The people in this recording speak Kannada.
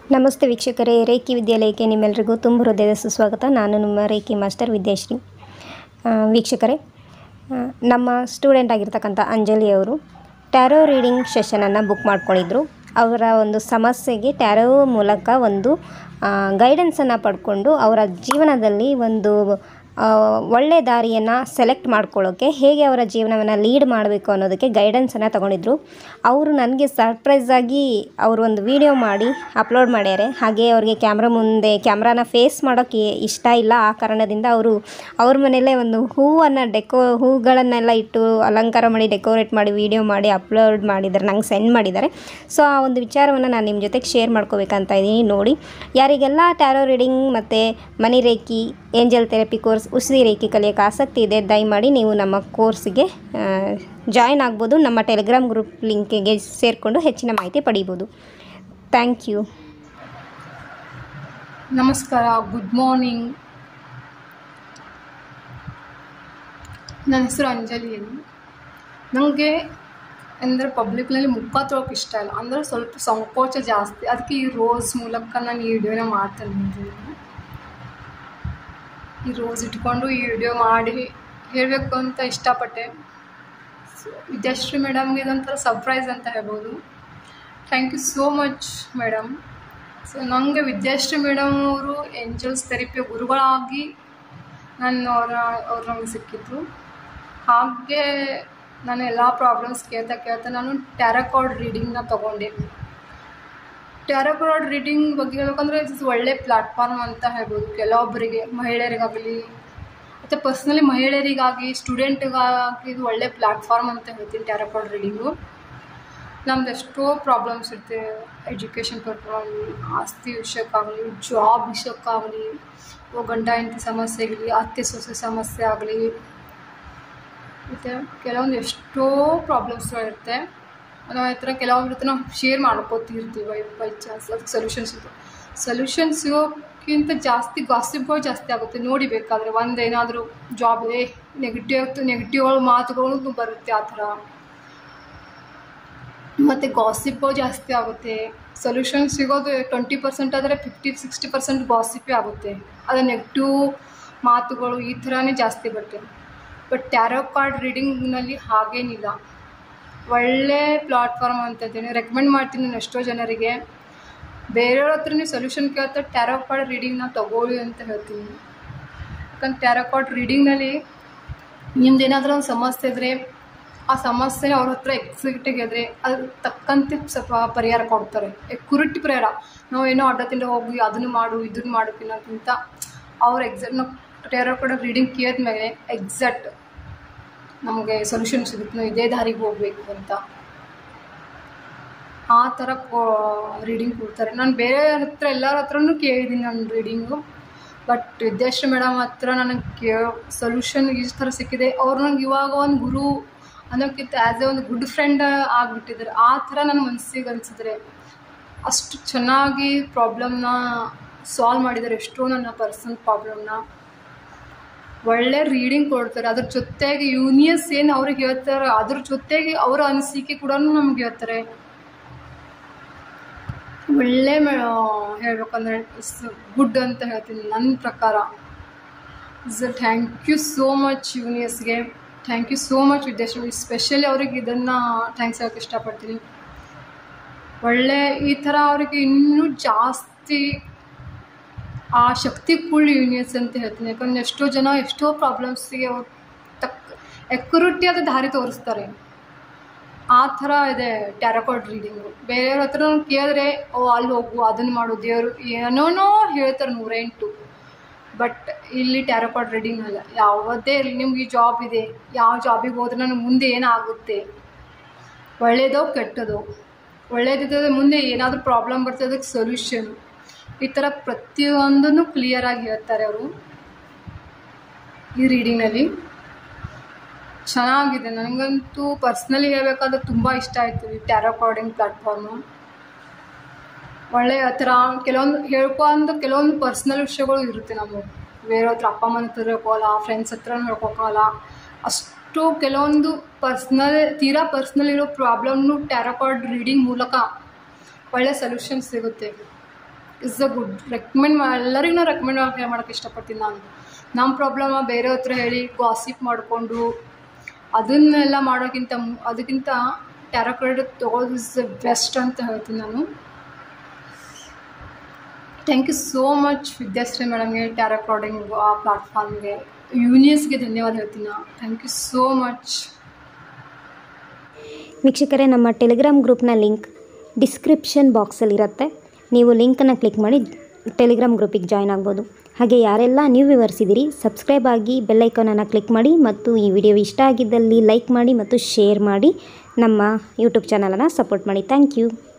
ನಮಸ್ತೆ ವೀಕ್ಷಕರೇ ರೇಖಿ ವಿದ್ಯಾಲಯಕ್ಕೆ ನಿಮ್ಮೆಲ್ಲರಿಗೂ ತುಂಬ ಹೃದಯದ ಸುಸ್ವಾಗತ ನಾನು ನಿಮ್ಮ ರೇಖಿ ಮಾಸ್ಟರ್ ವಿದ್ಯಾಶ್ರೀ ಆ, ವೀಕ್ಷಕರೇ ಆ, ನಮ್ಮ ಸ್ಟೂಡೆಂಟ್ ಆಗಿರ್ತಕ್ಕಂಥ ಅಂಜಲಿ ಅವರು ಟ್ಯಾರೋ ರೀಡಿಂಗ್ ಸೆಷನನ್ನು ಬುಕ್ ಮಾಡ್ಕೊಂಡಿದ್ರು ಅವರ ಒಂದು ಸಮಸ್ಯೆಗೆ ಟ್ಯಾರೋ ಮೂಲಕ ಒಂದು ಗೈಡೆನ್ಸನ್ನು ಪಡ್ಕೊಂಡು ಅವರ ಜೀವನದಲ್ಲಿ ಒಂದು ಆ, ಒಳ್ಳೆ ದಾರಿಯನ್ನು ಸೆಲೆಕ್ಟ್ ಮಾಡ್ಕೊಳ್ಳೋಕ್ಕೆ ಹೇಗೆ ಅವರ ಜೀವನವನ್ನು ಲೀಡ್ ಮಾಡಬೇಕು ಅನ್ನೋದಕ್ಕೆ ಗೈಡೆನ್ಸನ್ನು ತಗೊಂಡಿದ್ರು ಅವರು ನನಗೆ ಸರ್ಪ್ರೈಸ್ ಆಗಿ ಅವರು ಒಂದು ವಿಡಿಯೋ ಮಾಡಿ ಅಪ್ಲೋಡ್ ಮಾಡ್ಯಾರೆ ಹಾಗೆ ಅವ್ರಿಗೆ ಕ್ಯಾಮ್ರಾ ಮುಂದೆ ಕ್ಯಾಮ್ರಾನ ಫೇಸ್ ಮಾಡೋಕ್ಕೆ ಇಷ್ಟ ಇಲ್ಲ ಆ ಕಾರಣದಿಂದ ಅವರು ಅವ್ರ ಮನೆಯಲ್ಲೇ ಒಂದು ಹೂವನ್ನು ಡೆಕೋ ಹೂಗಳನ್ನೆಲ್ಲ ಇಟ್ಟು ಅಲಂಕಾರ ಮಾಡಿ ಡೆಕೋರೇಟ್ ಮಾಡಿ ವಿಡಿಯೋ ಮಾಡಿ ಅಪ್ಲೋಡ್ ಮಾಡಿದ್ದಾರೆ ನಂಗೆ ಸೆಂಡ್ ಮಾಡಿದ್ದಾರೆ ಸೊ ಆ ಒಂದು ವಿಚಾರವನ್ನು ನಾನು ನಿಮ್ಮ ಜೊತೆಗೆ ಶೇರ್ ಮಾಡ್ಕೋಬೇಕಂತ ಇದ್ದೀನಿ ನೋಡಿ ಯಾರಿಗೆಲ್ಲ ಟ್ಯಾರೋ ರೀಡಿಂಗ್ ಮತ್ತು money reiki angel therapy course ಉಸಿರಿ ರೇಖಿ ಕಲಿಯೋಕ್ಕೆ ಆಸಕ್ತಿ ಇದೆ ದಯಮಾಡಿ ನೀವು ನಮ್ಮ ಕೋರ್ಸಿಗೆ ಜಾಯ್ನ್ ಆಗ್ಬೋದು ನಮ್ಮ ಟೆಲಿಗ್ರಾಮ್ ಗ್ರೂಪ್ ಲಿಂಕಿಗೆ ಸೇರಿಕೊಂಡು ಹೆಚ್ಚಿನ ಮಾಹಿತಿ ಪಡೀಬೋದು ಥ್ಯಾಂಕ್ ಯು ನಮಸ್ಕಾರ ಗುಡ್ ಮಾರ್ನಿಂಗ್ ನನ್ನ ಹೆಸರು ಅಂಜಲಿ ಎಂದು ನನಗೆ ಅಂದರೆ ಪಬ್ಲಿಕ್ನಲ್ಲಿ ಮುಖ ತೊಳಕ್ಕೆ ಇಷ್ಟ ಇಲ್ಲ ಅಂದರೆ ಸ್ವಲ್ಪ ಸಂಕೋಚ ಜಾಸ್ತಿ ಅದಕ್ಕೆ ಈ ರೋಸ್ ಮೂಲಕ ನಾನು ಈ ವಿಡಿಯೋನ ಮಾಡ್ತಾನೆ ಇದ್ದೀನಿ ಈ ರೋಸ್ ಇಟ್ಕೊಂಡು ಈ ವಿಡಿಯೋ ಮಾಡಿ ಹೇಳಬೇಕು ಅಂತ ಇಷ್ಟಪಟ್ಟೆ ಸೊ ವಿದ್ಯಾಶ್ರೀ ಮೇಡಮ್ಗೆ ಇದೊಂಥರ ಸರ್ಪ್ರೈಸ್ ಅಂತ ಹೇಳ್ಬೋದು thank you so much madam so ನನಗೆ ವಿದ್ಯಾಶ್ರೀ ಮೇಡಮ್ ಅವರು ಏಂಜಲ್ಸ್ ಥೆರಪಿಯ ಗುರುಗಳಾಗಿ ನಾನು ಅವರ ಅವ್ರು ನಮಗೆ ಸಿಕ್ಕಿದ್ರು ಹಾಗೆ ನಾನು ಎಲ್ಲ ಪ್ರಾಬ್ಲಮ್ಸ್ ಕೇಳ್ತಾ ಕೇಳ್ತಾ ನಾನು ಟ್ಯಾರಕಾರ್ಡ್ ರೀಡಿಂಗ್ನ ತೊಗೊಂಡೆ ಟ್ಯಾರಕಾರ್ಡ್ ರೀಡಿಂಗ್ ಬಗ್ಗೆ ಹೇಳ್ಬೇಕಂದ್ರೆ ಇದು ಒಳ್ಳೆ ಪ್ಲ್ಯಾಟ್ಫಾರ್ಮ್ ಅಂತ ಹೇಳ್ಬೋದು ಕೆಲವೊಬ್ಬರಿಗೆ ಮಹಿಳೆಯರಿಗಾಗಲಿ ಮತ್ತು ಪರ್ಸ್ನಲಿ ಮಹಿಳೆಯರಿಗಾಗಿ ಸ್ಟೂಡೆಂಟ್ಗಾಗಿ ಇದು ಒಳ್ಳೆ ಪ್ಲ್ಯಾಟ್ಫಾರ್ಮ್ ಅಂತ ಹೇಳ್ತೀನಿ ಟ್ಯಾರಕಾರ್ಡ್ ರೀಡಿಂಗು ನಮ್ದು ಎಷ್ಟೋ ಪ್ರಾಬ್ಲಮ್ಸ್ ಇರುತ್ತೆ ಎಜುಕೇಷನ್ ಪರ್ಪರಾಗಲಿ ಆಸ್ತಿ ವಿಷಯಕ್ಕಾಗಲಿ ಜಾಬ್ ವಿಷಯಕ್ಕಾಗಲಿ ಓ ಗಂಡ ಹೆಂಡತಿ ಸಮಸ್ಯೆ ಆಗಲಿ ಅತ್ತೆ ಸೊಸೆ ಸಮಸ್ಯೆ ಆಗಲಿ ಮತ್ತು ಕೆಲವೊಂದು ಎಷ್ಟೋ ಪ್ರಾಬ್ಲಮ್ಸ್ಗಳಿರುತ್ತೆ ನಾವು ಹತ್ರ ಕೆಲವೊಬ್ರ ಹತ್ರ ನಾವು ಶೇರ್ ಮಾಡ್ಕೋತಿರ್ತೀವಿ ಬೈ ಬೈ ಚಾನ್ಸ್ ಅದಕ್ಕೆ ಸೊಲ್ಯೂಷನ್ ಸಿಗುತ್ತೆ ಸೊಲ್ಯೂಷನ್ ಸಿಗೋಕ್ಕಿಂತ ಜಾಸ್ತಿ ಗಾಸಿಪ್ಗಳು ಜಾಸ್ತಿ ಆಗುತ್ತೆ ನೋಡಿ ಬೇಕಾದರೆ ಒಂದು ಏನಾದರೂ ಜಾಬ್ ಇದೆ ನೆಗೆಟಿವ್ ನೆಗೆಟಿವ್ ಮಾತುಗಳು ಬರುತ್ತೆ ಆ ಥರ ಮತ್ತು ಗಾಸಿಪ್ಪು ಜಾಸ್ತಿ ಆಗುತ್ತೆ ಸೊಲ್ಯೂಷನ್ ಸಿಗೋದು ಟ್ವೆಂಟಿ ಪರ್ಸೆಂಟ್ ಆದರೆ ಫಿಫ್ಟಿ ಸಿಕ್ಸ್ಟಿ ಪರ್ಸೆಂಟ್ ಗಾಸಿಪ್ಪೇ ಆಗುತ್ತೆ ಅದು ನೆಗೆಟಿವ್ ಮಾತುಗಳು ಈ ಥರನೇ ಜಾಸ್ತಿ ಬರುತ್ತೆ ಬಟ್ ಟ್ಯಾರೋ ಕಾರ್ಡ್ ರೀಡಿಂಗ್ನಲ್ಲಿ ಹಾಗೇನಿಲ್ಲ ಒಳ್ಳೆ ಪ್ಲಾಟ್ಫಾರ್ಮ್ ಅಂತ ಇದ್ದೀನಿ ರೆಕಮೆಂಡ್ ಮಾಡ್ತೀನಿ ನಾನು ಎಷ್ಟೋ ಜನರಿಗೆ ಬೇರೆಯವ್ರ ಹತ್ರ ನೀವು ಸೊಲ್ಯೂಷನ್ ಕೇಳ್ತಾ ಟ್ಯಾರೋ ಕಾರ್ಡ್ ರೀಡಿಂಗ್ನ ತಗೊಳ್ಳಿ ಅಂತ ಹೇಳ್ತೀನಿ ಯಾಕಂದ್ರೆ ಟ್ಯಾರೋ ಕಾರ್ಡ್ ರೀಡಿಂಗ್ನಲ್ಲಿ ನಿಮ್ದು ಏನಾದರೂ ಒಂದು ಸಮಸ್ಯೆ ಇದ್ದರೆ ಆ ಸಮಸ್ಯೆನ ಅವ್ರ ಹತ್ರ ಎಕ್ಸಿಕ್ಟಿಗೆ ಇದ್ದರೆ ಅದ್ರ ತಕ್ಕಂತೆ ಸ್ವಲ್ಪ ಪರಿಹಾರ ಕೊಡ್ತಾರೆ ಕುರುಟಿ ಪರಿಹಾರ ನಾವು ಏನೋ ಅಡ್ಡದಿಂದ ಹೋಗಿ ಅದನ್ನು ಮಾಡು ಇದನ್ನು ಮಾಡು ತಿನ್ನೋಕ್ಕಿಂತ ಅವ್ರ ಎಕ್ಸಾಕ್ಟ್ ನಾವು ಟೇರೋ ಕೂಡ ರೀಡಿಂಗ್ ಕೇಳಿದ್ಮೇಲೆ ಎಕ್ಸಾಕ್ಟ್ ನಮಗೆ ಸೊಲ್ಯೂಷನ್ ಸಿಗುತ್ತೆ ನಾವು ಇದೇ ದಾರಿಗೆ ಹೋಗಬೇಕು ಅಂತ ಆ ಥರ ಕೋ ರೀಡಿಂಗ್ ಕೊಡ್ತಾರೆ ನಾನು ಬೇರೆ ಹತ್ರ ಎಲ್ಲರ ಹತ್ರನೂ ಕೇಳಿದ್ದೀನಿ ನನ್ನ ರೀಡಿಂಗು ಬಟ್ ವಿದ್ಯಾಶ್ರೀ ಮೇಡಮ್ ಹತ್ರ ನನಗೆ ಕೇ ಸೊಲ್ಯೂಷನ್ ಈ ಥರ ಸಿಕ್ಕಿದೆ ಅವ್ರು ನಂಗೆ ಇವಾಗ ಒಂದು ಗುರು ಅನ್ನೋಕ್ಕಿಂತ ಆ್ಯಸ್ ಎ ಒಂದು ಗುಡ್ ಫ್ರೆಂಡ್ ಆಗಿಬಿಟ್ಟಿದ್ದಾರೆ ಆ ಥರ ನನ್ನ ಮನಸ್ಸಿಗೆ ಅನಿಸಿದ್ರೆ ಅಷ್ಟು ಚೆನ್ನಾಗಿ ಪ್ರಾಬ್ಲಮ್ನ ಸಾಲ್ವ್ ಮಾಡಿದ್ದಾರೆ ಎಷ್ಟೋ ನನ್ನ ಪರ್ಸನಲ್ ಪ್ರಾಬ್ಲಮ್ನ ಒಳ್ಳೆ ರೀಡಿಂಗ್ ಕೊಡ್ತಾರೆ ಅದ್ರ ಜೊತೆಗೆ ಯೂನಿಯಸ್ ಏನು ಅವ್ರಿಗೆ ಹೇಳ್ತಾರೆ ಅದ್ರ ಜೊತೆಗೆ ಅವರ ಅನಿಸಿಕೆ ಕೂಡ ನಮ್ಗೆ ಹೇಳ್ತಾರೆ ಒಳ್ಳೆ ಮೇ ಹೇಳ್ಬೇಕಂದ್ರೆ ಇಸ್ ಗುಡ್ ಅಂತ ಹೇಳ್ತೀನಿ ನನ್ನ ಪ್ರಕಾರ is thank you so much ಯೂನಿಯಸ್ಗೆ thank you so much Vidyashree specially ಅವ್ರಿಗೆ ಇದನ್ನು ಥ್ಯಾಂಕ್ಸ್ ಹೇಳೋಕ್ಕೆ ಇಷ್ಟಪಡ್ತೀನಿ ಒಳ್ಳೆ ಈ ಥರ ಅವರಿಗೆ ಇನ್ನೂ ಜಾಸ್ತಿ ಆ ಶಕ್ತಿ ಕುಳ್ಳು ಯೂನಿಯನ್ಸ್ ಅಂತ ಹೇಳ್ತೀನಿ ಯಾಕಂದರೆ ಎಷ್ಟೋ ಜನ ಎಷ್ಟೋ ಪ್ರಾಬ್ಲಮ್ಸಿಗೆ ಅವ್ರು ತಕ್ಕ ಎಕ್ಯುರಿಟಿಯಾದ ದಾರಿ ತೋರಿಸ್ತಾರೆ ಆ ಥರ ಇದೆ ಟ್ಯಾರಕಾರ್ಡ್ ರೀಡಿಂಗು ಬೇರೆಯವ್ರ ಹತ್ರ ಕೇಳಿದ್ರೆ ಓ ಅಲ್ಲಿ ಹೋಗು ಅದನ್ನು ಮಾಡು ದೇವರು ಏನೋನೋ ಹೇಳ್ತಾರೆ ನೂರೆಂಟು ಬಟ್ ಇಲ್ಲಿ ಟ್ಯಾರಕಾರ್ಡ್ ರೀಡಿಂಗ್ ಅಲ್ಲ ಯಾವುದೇ ಇರಲಿ ನಿಮ್ಗೆ ಈ ಜಾಬ್ ಇದೆ ಯಾವ ಜಾಬಿಗೆ ಹೋದ್ರೆ ನನಗೆ ಮುಂದೆ ಏನಾಗುತ್ತೆ ಒಳ್ಳೆಯದೋ ಕೆಟ್ಟದೋ ಒಳ್ಳೇದಿದ್ದರೆ ಮುಂದೆ ಏನಾದರೂ ಪ್ರಾಬ್ಲಮ್ ಬರ್ತದೆ ಅದಕ್ಕೆ ಸೊಲ್ಯೂಷನ್ ಈ ಥರ ಪ್ರತಿಯೊಂದನ್ನು ಕ್ಲಿಯರಾಗಿ ಹೇಳ್ತಾರೆ ಅವರು ಈ ರೀಡಿಂಗ್ನಲ್ಲಿ ಚೆನ್ನಾಗಿದೆ ನನಗಂತೂ ಪರ್ಸ್ನಲಿ ಹೇಳಬೇಕಾದ್ರೆ ತುಂಬ ಇಷ್ಟ ಆಯಿತು ಈ ಟ್ಯಾರೋಕಾರ್ಡಿಂಗ್ ಪ್ಲ್ಯಾಟ್ಫಾರ್ಮು ಒಳ್ಳೆಯ ಥರ ಕೆಲವೊಂದು ಹೇಳ್ಕೊಂಡು ಕೆಲವೊಂದು ಪರ್ಸ್ನಲ್ ವಿಷಯಗಳು ಇರುತ್ತೆ ನಮಗೆ ಬೇರೆ ಹತ್ರ ಅಪ್ಪ ಅಮ್ಮನ ಹತ್ರ ಹೇಳ್ಕೋಲ್ಲ ಫ್ರೆಂಡ್ಸ್ ಹತ್ರ ಹೇಳ್ಕೊಳಲ್ಲ ಅಷ್ಟು ಕೆಲವೊಂದು ಪರ್ಸ್ನಲ್ ತೀರಾ ಪರ್ಸ್ನಲ್ ಇರೋ ಪ್ರಾಬ್ಲಮ್ನು ಟ್ಯಾರೋಕಾರ್ಡ್ ರೀಡಿಂಗ್ ಮೂಲಕ ಒಳ್ಳೆ ಸೊಲ್ಯೂಷನ್ ಸಿಗುತ್ತೆ ಇಸ್ ಅ ಗುಡ್ ರೆಕಮೆಂಡ್ ಮಾ ಎಲ್ಲರಿಗೂ ನಾನು ರೆಕಮೆಂಡ್ ಮಾಡೋಕ್ಕೆ ಇಷ್ಟಪಡ್ತೀನಿ ನಾನು ನಮ್ಮ ಪ್ರಾಬ್ಲಮ ಬೇರೆ ಹತ್ರ ಹೇಳಿ ಗಾಸಿಪ್ ಮಾಡಿಕೊಂಡು ಅದನ್ನೆಲ್ಲ ಮಾಡೋಕ್ಕಿಂತ ಮು- ಅದಕ್ಕಿಂತ ಟ್ಯಾರೋ ಕಾರ್ಡ್ ತೊಗೊಳೋದು ಇಸ್ ದ ಬೆಸ್ಟ್ ಅಂತ ಹೇಳ್ತೀನಿ ನಾನು thank you so much Vidyashree ಮೇಡಮ್ಗೆ ಟ್ಯಾರೋ ಕಾರ್ಡಿಂಗ್ ಆ ಪ್ಲಾಟ್ಫಾರ್ಮ್ಗೆ ಯೂನಿಯನ್ಸ್ಗೆ ಧನ್ಯವಾದ ಹೇಳ್ತೀನಿ ನಾನು ಥ್ಯಾಂಕ್ ಯು ಸೋ ಮಚ್ ವೀಕ್ಷಕರೇ ನಮ್ಮ ಟೆಲಿಗ್ರಾಮ್ ಗ್ರೂಪ್ನ ಲಿಂಕ್ ಡಿಸ್ಕ್ರಿಪ್ಷನ್ ಬಾಕ್ಸಲ್ಲಿರುತ್ತೆ ನೀವು ಲಿಂಕನ್ನು ಕ್ಲಿಕ್ ಮಾಡಿ ಟೆಲಿಗ್ರಾಮ್ ಗ್ರೂಪಿಗೆ ಜಾಯ್ನ್ ಆಗ್ಬೋದು ಹಾಗೆ ಯಾರೆಲ್ಲ ನೀವು ವಿವರಿಸಿದಿರಿ ಸಬ್ಸ್ಕ್ರೈಬ್ ಆಗಿ ಬೆಲ್ಲೈಕನನ್ನು ಕ್ಲಿಕ್ ಮಾಡಿ ಮತ್ತು ಈ ವಿಡಿಯೋ ಇಷ್ಟ ಆಗಿದ್ದಲ್ಲಿ ಲೈಕ್ ಮಾಡಿ ಮತ್ತು ಶೇರ್ ಮಾಡಿ ನಮ್ಮ ಯೂಟ್ಯೂಬ್ ಚಾನಲನ್ನು ಸಪೋರ್ಟ್ ಮಾಡಿ ಥ್ಯಾಂಕ್ ಯು